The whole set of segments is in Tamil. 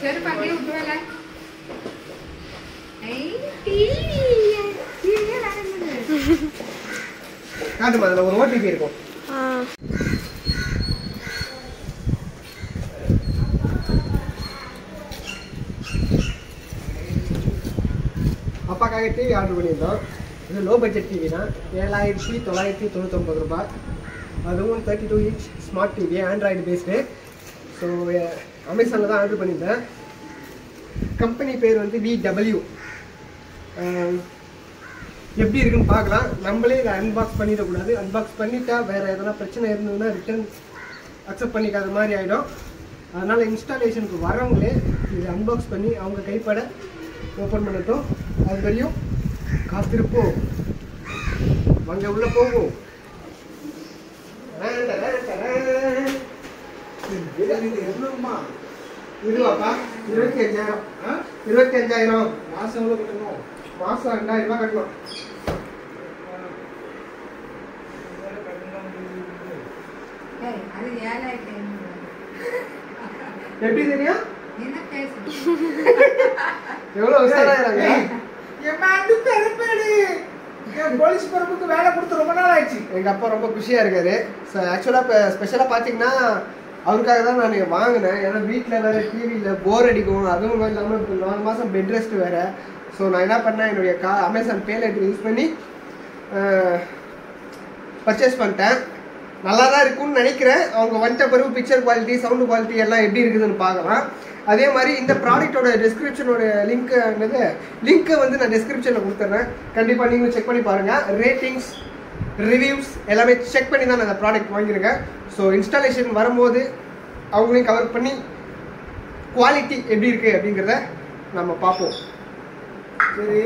செருப்பு அப்படியே விட்டு வரல ஐ டிவி டிவியே விளையாடுது காட்டுமா அதில் ஒரு ஓடிபி இருக்கும் ஆ அப்பாக்காக டிவி ஆர்டர் பண்ணியிருந்தோம் இது லோ பட்ஜெட் டிவி தான் ஏழாயிரத்தி தொள்ளாயிரத்தி தொண்ணூத்தொம்பது ரூபாய் அதுவும் thirty two inch smart TV android based so அமேசானில் தான் ஆர்டர் பண்ணியிருந்தேன் கம்பெனி பேர் வந்து விடபிள்யூ எப்படி இருக்குன்னு பார்க்கலாம் நம்மளே இதை அன்பாக்ஸ் பண்ணிடக்கூடாது அன்பாக்ஸ் பண்ணிட்டா வேறு எதனா பிரச்சனை இருந்ததுன்னா ரிட்டர்ன் அக்செப்ட் பண்ணிக்காத மாதிரி ஆகிடும் அதனால் இன்ஸ்டாலேஷனுக்கு வரவங்களே இதை அன்பாக்ஸ் பண்ணி அவங்க கைப்பட ஓப்பன் பண்ணட்டும் அது வரையும் காத்திருப்போம் வாங்க உள்ள போவோம் எவ்வளவுமா இதுவாப்பா இருபத்தி அஞ்சாயிரம் இருபத்தி அஞ்சாயிரம் மாசம் எவ்வளவு கட்டணும் மாதம் ரெண்டாயிரம் ரூபாய் கட்டணும் ஏய், அது ஏழாயிரத்தி ஐநூறு எப்படி தெரியும் என்ன பேசு எவ்வளோ உஷாராகிறாங்க என் அண்டு பெருப்பேடு என் போலீஸ் பரப்புக்கு வேலை கொடுத்து ரொம்ப நாள் ஆயிடுச்சு எங்கள் அப்பா ரொம்ப குஷியாக இருக்காரு ஸோ ஆக்சுவலாக இப்போ ஸ்பெஷலாக பார்த்தீங்கன்னா அவருக்காக தான் நான் வாங்கினேன் ஏன்னா வீட்டில் வேறு டிவியில் போர் அடிக்கும் அதுவும் இல்லாமல் இப்போ நாலு மாதம் பெட் ரெஸ்ட் வேறு ஸோ நான் என்ன பண்ணேன் என்னுடைய கா அமேசான் பே லைட் யூஸ் பண்ணி பர்ச்சேஸ் பண்ணிட்டேன் நல்லா தான் இருக்கும்னு நினைக்கிறேன் அவங்க வந்துட்ட பிறகு பிக்சர் குவாலிட்டி சவுண்டு குவாலிட்டி எல்லாம் எப்படி இருக்குதுன்னு பார்க்கலாம் அதே மாதிரி இந்த ப்ராடக்ட்டோட டிஸ்கிரிப்ஷனோட லிங்க் என்னது லிங்க்கை வந்து நான் டிஸ்கிரிப்ஷனில் கொடுத்துட்றேன் கண்டிப்பாக நீங்களும் செக் பண்ணி பாருங்கள் ரேட்டிங்ஸ் ரிவ்யூஸ் எல்லாமே செக் பண்ணி தான் நான் இந்த ப்ராடக்ட் வாங்கியிருக்கேன் ஸோ இன்ஸ்டாலேஷன் வரும்போது அவங்களையும் கவர் பண்ணி குவாலிட்டி எப்படி இருக்குது அப்படிங்கிறத நம்ம பார்ப்போம் சரி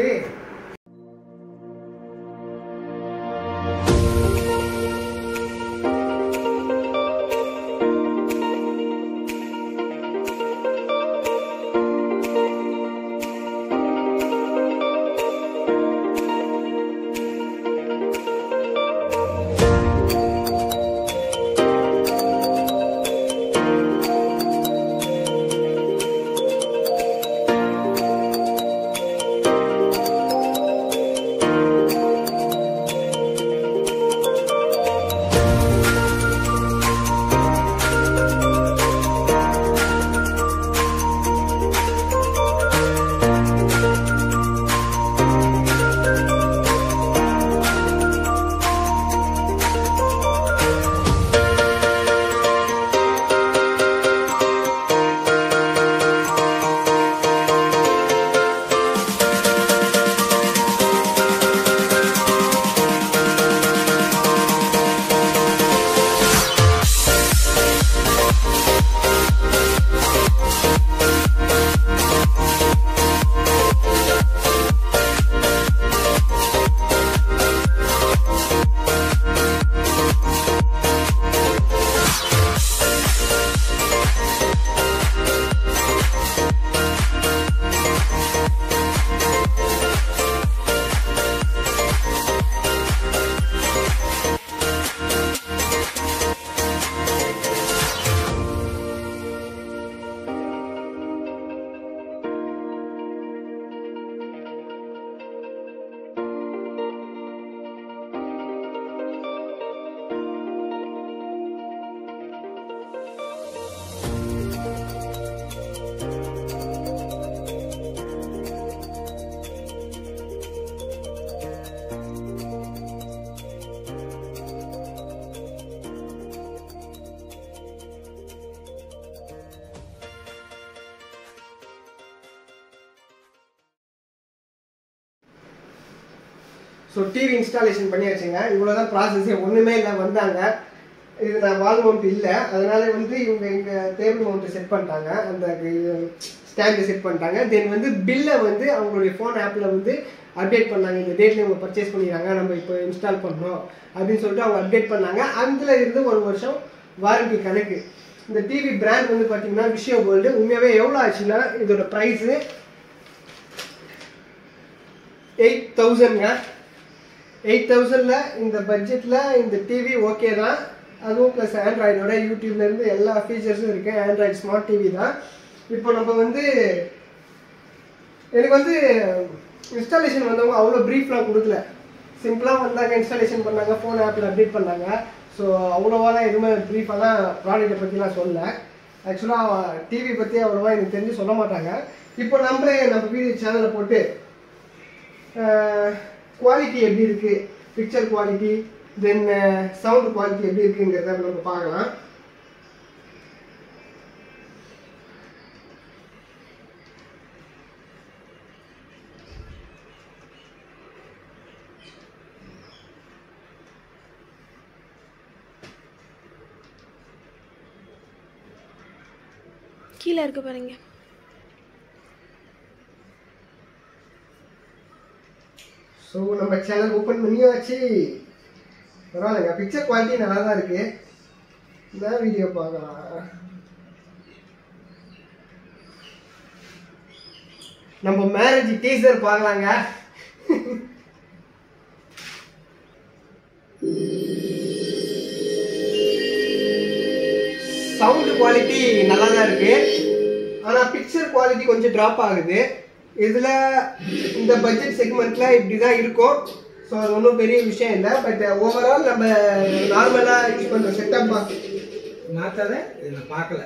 ஸோ டிவி இன்ஸ்டாலேஷன் பண்ணியாச்சுங்க இவ்வளோ தான் ப்ராசஸே ஒன்றுமே இல்லை வந்தாங்க இது நான் வால் மவுண்ட் இல்லை அதனால வந்து இவங்க இங்கே டேபிள் மவுண்ட் செட் பண்ணிட்டாங்க அந்த ஸ்டாண்டு செட் பண்ணிட்டாங்க தென் வந்து பில்லை வந்து அவங்களுடைய ஃபோன் ஆப்பில் வந்து அப்டேட் பண்ணாங்க இந்த டேட்டில் இவங்க பர்ச்சேஸ் பண்ணிடுறாங்க நம்ம இப்போ இன்ஸ்டால் பண்ணோம் அப்படின்னு சொல்லிட்டு அவங்க அப்டேட் பண்ணாங்க அதில் இருந்து ஒரு வருஷம் வாரண்டி கணக்கு இந்த டிவி பிராண்ட் வந்து பார்த்தீங்கன்னா விஷயோ வேர்ல்டு உண்மையாகவே எவ்வளோ ஆச்சுன்னா இதோட ப்ரைஸு எயிட் தௌசண்ட்ங்க எயிட் தௌசண்டில் இந்த பட்ஜெட்டில் இந்த டிவி ஓகே தான் அதுவும் ப்ளஸ் ஆண்ட்ராய்டோட யூடியூப்லேருந்து எல்லா ஃபீச்சர்ஸும் இருக்குது ஆண்ட்ராய்டு ஸ்மார்ட் டிவி தான் இப்போ நம்ம வந்து எனக்கு வந்து இன்ஸ்டாலேஷன் வந்தவங்க அவ்வளோ ப்ரீஃப்லாம் கொடுக்கல சிம்பிளாக வந்தாங்க இன்ஸ்டாலேஷன் பண்ணாங்க ஃபோன் ஆப்பில் அப்டேட் பண்ணாங்க ஸோ அவ்வளோவாலாம் எதுவுமே ப்ரீஃபாலாம் ப்ராடக்ட்டை பற்றிலாம் சொல்லல ஆக்சுவலாக டிவி பற்றி அவ்வளோவா எனக்கு தெரிஞ்சு சொல்ல மாட்டாங்க இப்போ நம்மளே நம்ம வீடியோ சேனலில் போட்டு குவாலிட்டி எப்படி இருக்குது picture quality then sound quality எப்படி இருக்குங்கிறத நம்ம பார்க்கலாம் கீழே இருக்கு பாருங்க ஸோ நம்ம சேனல் ஓப்பன் பண்ணியாச்சு பரவாயில்லைங்க பிக்சர் குவாலிட்டி நல்லா தான் இருக்கு இந்த வீடியோ பார்க்கலாம் நம்ம மேரேஜ் டீசர் பார்க்கலாங்க சவுண்ட் குவாலிட்டி நல்லா தான் இருக்கு ஆனா பிக்சர் குவாலிட்டி கொஞ்சம் டிராப் ஆகுது இதுல இந்த பட்ஜெட் செக்மெண்ட்ல இப்படி தான் இருக்கும் ஸோ அது ஒன்றும் பெரிய விஷயம் இல்லை பட் ஓவரால் நம்ம நார்மலாக யூஸ் பண்ணுற செட்டப் பாக்ஸ் மாத்தாத இதுல பார்க்கல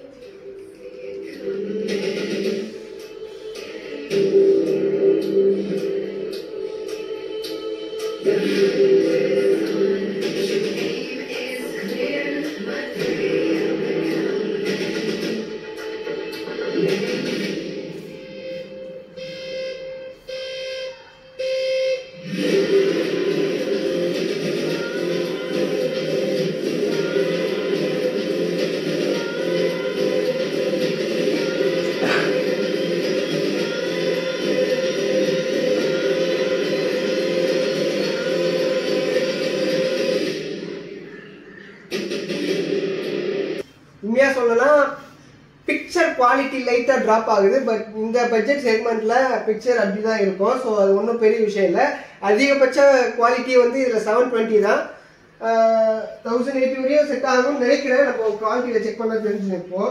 உண்மையாக சொல்லணும்னா பிக்சர் குவாலிட்டி லைட்டாக ட்ராப் ஆகுது பட் இந்த பட்ஜெட் செக்மெண்ட்டில் பிக்சர் அப்படி தான் இருக்கும் ஸோ அது ஒன்றும் பெரிய விஷயம் இல்லை அதிகபட்ச குவாலிட்டி வந்து இதில் செவன் டுவெண்ட்டி தான் தௌசண்ட் எயிட்டி வரையும் செட் ஆகும்னு நினைக்கிறேன் நம்ம குவாலிட்டியில் செக் பண்ண தெரிஞ்சு இப்போ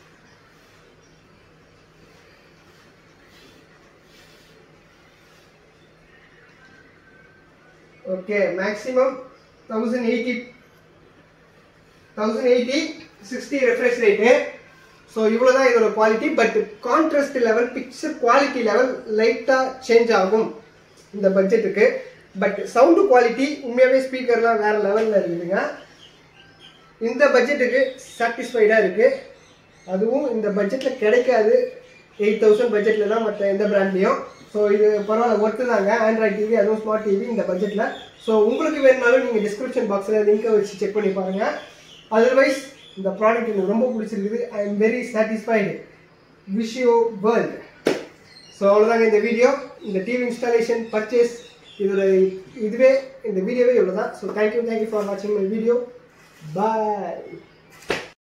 okay maximum thousand eighty thousand eighty sixty refresh rate so இவ்வளோ தான் இதோட quality but contrast level picture quality level லைட்டாக சேஞ்ச் ஆகும் இந்த பட்ஜெட்டுக்கு பட் சவுண்டு குவாலிட்டி உண்மையாகவே ஸ்பீக்கர்லாம் வேறு லெவலில் இருக்குதுங்க இந்த பட்ஜெட்டுக்கு சாட்டிஸ்ஃபைடாக இருக்குது அதுவும் இந்த பட்ஜெட்டில் கிடைக்காது எயிட் தௌசண்ட் பட்ஜெட்டில் தான் மற்ற எந்த பிராண்ட்லேயும் ஸோ இது பரவாயில்ல ஒர்த்து தாங்க ஆண்ட்ராய்ட் டிவி அதுவும் ஸ்மார்ட் டிவி இந்த பட்ஜெட்டில் ஸோ உங்களுக்கு வேணுனாலும் நீங்கள் டிஸ்கிரிப்ஷன் பாக்ஸில் லிங்கை வச்சு செக் பண்ணி பாருங்கள் அதர்வைஸ் இந்த ப்ராடக்ட் எனக்கு ரொம்ப பிடிச்சிருக்குது I am very satisfied wish you world so அவ்வளோதாங்க இந்த வீடியோ இந்த டிவி இன்ஸ்டாலேஷன் பர்ச்சேஸ் இதோட இதுவே இந்த வீடியோவே இவ்வளோ தான் ஸோ தேங்க்யூ தேங்க்யூ ஃபார் வாட்சிங் மை வீடியோ பாய்